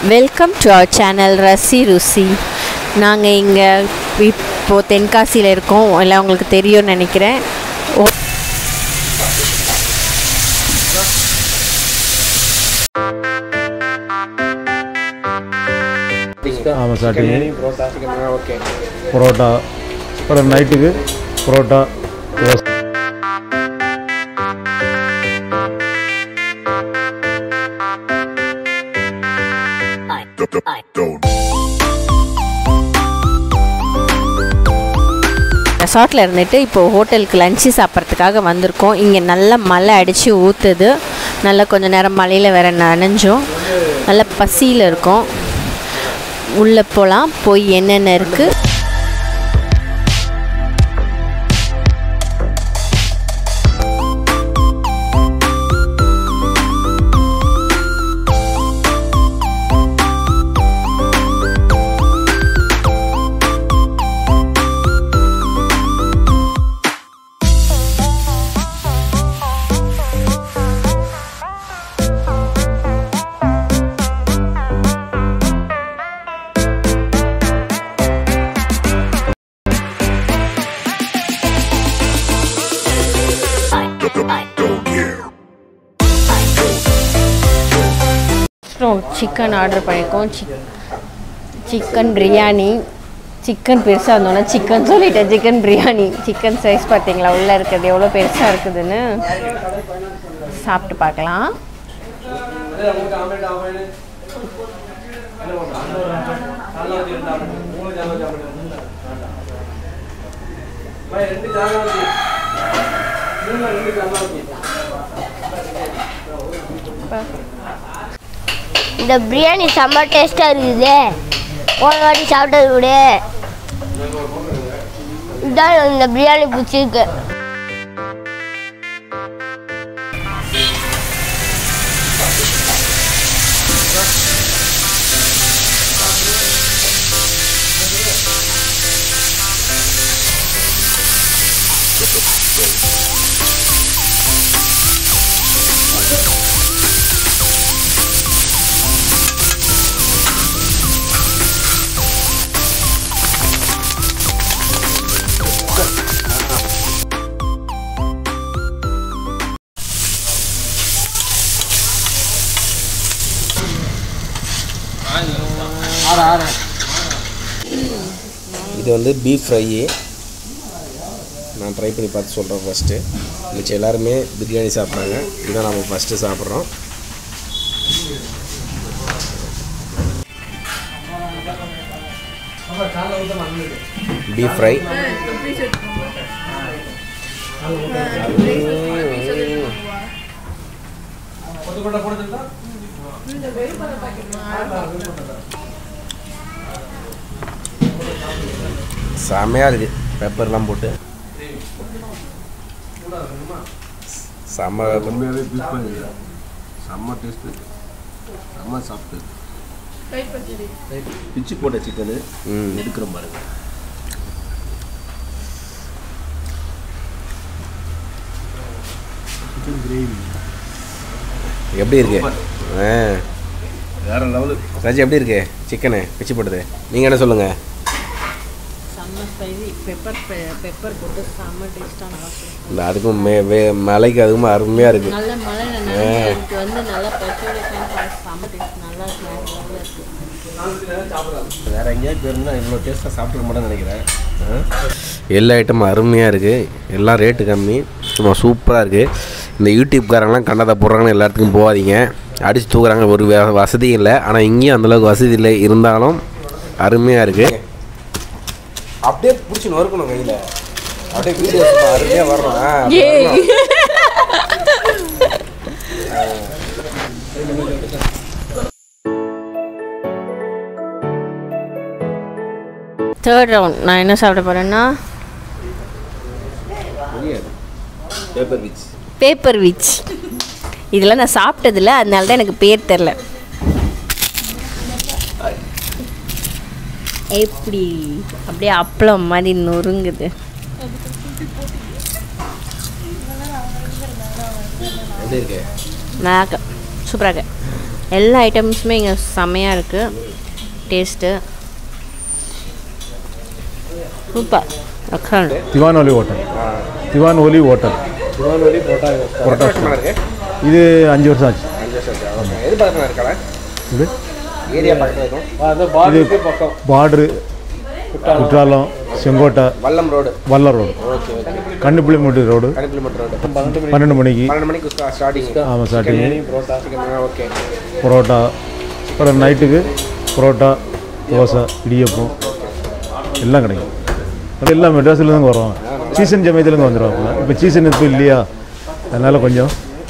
Welcome to our channel ரசி ருசி நாங்கள் இங்கே இப்போது தென்காசியில் இருக்கோம் எல்லாம் உங்களுக்கு தெரியும்னு நினைக்கிறேன் ஓ ஆமாம் starting parotta chicken okay parotta அப்புறம் நைட்டுக்கு பரோட்டா தோசை ரெசார்ட்டில் இருந்துட்டு இப்போது ஹோட்டலுக்கு லஞ்சு சாப்பிட்றதுக்காக வந்திருக்கோம் இங்கே நல்லா மழை அடித்து ஊற்றுது நல்லா கொஞ்சம் நேரம் மழையில் வேற நனைஞ்சோம் நல்ல பசியில் இருக்கோம் உள்ளே போகலாம் போய் என்னென்ன இருக்குது அப்புறம் சிக்கன் ஆர்டர் பண்ணியிருக்கோம் சிக் சிக்கன் பிரியாணி சிக்கன் பெருசாக இருந்தோன்னா சிக்கன் சொல்லிட்டேன் சிக்கன் பிரியாணி சிக்கன் சைஸ் பார்த்தீங்களா உள்ளே இருக்கிறது எவ்வளோ பெருசாக இருக்குதுன்னு சாப்பிட்டு பார்க்கலாம் இந்த பிரியாணி செம்ம டேஸ்ட்டாக இருக்குது போன வாட்டி சாப்பிட்டது விட இதான் இந்த பிரியாணி பிடிச்சிருக்கு இது வந்து பீஃப் ஃப்ரை நான் ட்ரை பண்ணி பார்த்து சொல்கிறேன் ஃபஸ்ட்டு மிச்சம் எல்லாருமே பிரியாணி சாப்பிட்றாங்க இதுதான் நம்ம ஃபஸ்ட்டு சாப்பிட்றோம் பீஃப் ஃப்ரை செமையாக இருக்குது பெப்பர்லாம் போட்டு செம்ம உண்மையாகவே பீஸ் பண்ணிருக்கா செம்ம டேஸ்ட்டு செம்ம சாப்பிட்டு பிச்சு போட்ட சிக்கனு ம் எடுக்கிற பாருங்க சிக்கன் கிரேவி எப்படி இருக்கு ஆ வேற லெவலு ராஜி எப்படி இருக்கு சிக்கனு பிச்சு போட்டது நீங்கள் என்ன சொல்லுங்கள் செம்ம ஸ்பைசி பெப்பர் பெப்பர் போட்டு செம்ம டேஸ்ட்டாக நல்லா இல்லை அதுக்கும் மே வே மலைக்கு அதுக்கும் அருமையாக இருக்குது நல்ல மழை எனக்கு வந்து நல்லா பச்சோட செம்ம டேஸ்ட் நல்லா இருக்கு வேற எங்கேயாவது போயிருந்தா இவ்வளோ டேஸ்ட்டாக சாப்பிட்டுக்க மாட்டேன்னு நினைக்கிறேன் ஆ? எல்லா ஐட்டமும் அருமையாக இருக்குது எல்லாம் ரேட்டு கம்மி சும்மா சூப்பராக இருக்குது இந்த யூடியூப்காரங்களாம் கண்டதை போடுறாங்கன்னு எல்லா இடத்துக்கும் போகாதீங்க அடித்து தூக்குறாங்க ஒரு வே- வசதியும் இல்லை ஆனால் இங்கேயும் அந்தளவுக்கு வசதி இல்லை இருந்தாலும் அருமையாக இருக்குது அப்படியே பிடிச்சி நொறுக்கணும் கையில் அப்படியே வீடியோ அருமையாக வரணும் தேர்ட் ரவுண்ட் நான் என்ன சாப்பிட போகிறேன்னா பேப்பர் விச் பேப்பர் விச் இதெல்லாம் நான் சாப்பிட்டதில்ல அதனால தான் எனக்கு பேர் தெரில எப்படி அப்படியே அப்பளம் மாதிரி நொறுங்குது எப்படி இருக்கு நல்லா சூப்பராக இருக்கு எல்லா ஐட்டம்ஸுமே இங்கே செம்மையாக இருக்குது டேஸ்ட்டு சூப்பர் எக்ஸலண்ட் திவான் ஒலி ஹோட்டல் திவான் ஒலி ஹோட்டல் திருவாரூரி போட்டா பரோட்டா வருஷமா இருக்கு இது அஞ்சு வருஷம் ஆச்சு அஞ்சு வருஷம் ஆச்சு ஓகே எது பக்கத்தில் இருக்கல இது ஏரியா பக்கத்தில் இருக்கும் அந்த பார்டருக்கு பக்கம் பார்டரு குற்றாலம் செங்கோட்டை வல்லம் ரோடு வல்ல ரோடு ஓகே ஓகே கண்ணுப்புளிமூட்டி ரோடு கிலோமீட்டர் ரோடு பன்னெண்டு மணி பன்னெண்டு மணிக்கு பன்னெண்டு மணிக்கு ஸ்டார்டிங் ஆமாம் starting parotta chicken okay parotta அப்புறம் நைட்டுக்கு பரோட்டா தோசை இடியப்பம் எல்லாம் கிடைக்கும் அது எல்லாம் மெட்ராஸ்லேருந்து வரோம் சீசன் சமயத்துலேருந்து வந்துடுவாங்க இப்போ சீசன் இப்போ இல்லையா அதனால் கொஞ்சம்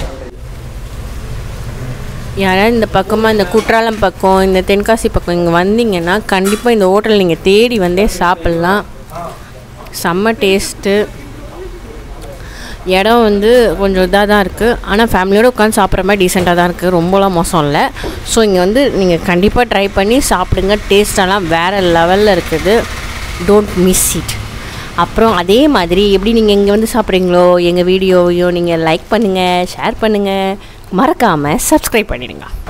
யாராவது இந்த பக்கமாக இந்த குற்றாலம் பக்கம் இந்த தென்காசி பக்கம் இங்கே வந்தீங்கன்னா கண்டிப்பாக இந்த ஹோட்டல் நீங்கள் தேடி வந்தே சாப்பிட்லாம் செம்ம டேஸ்ட்டு இடம் வந்து கொஞ்சம் இதாக தான் இருக்குது ஆனால் ஃபேமிலியோடு உட்காந்து சாப்பிட்ற மாதிரி டீசெண்டாக தான் இருக்குது ரொம்பலாம் மோசம் இல்லை ஸோ இங்கே வந்து நீங்கள் கண்டிப்பாக ட்ரை பண்ணி சாப்பிடுங்க டேஸ்டெல்லாம் வேறு லெவலில் இருக்குது டோன்ட் மிஸ் இட் அப்புறம் அதே மாதிரி எப்படி நீங்கள் இங்கே வந்து சாப்பிட்றீங்களோ எங்கள் வீடியோவையும் நீங்கள் லைக் பண்ணுங்கள் ஷேர் பண்ணுங்கள் மறக்காமல் சப்ஸ்கிரைப் பண்ணிடுங்க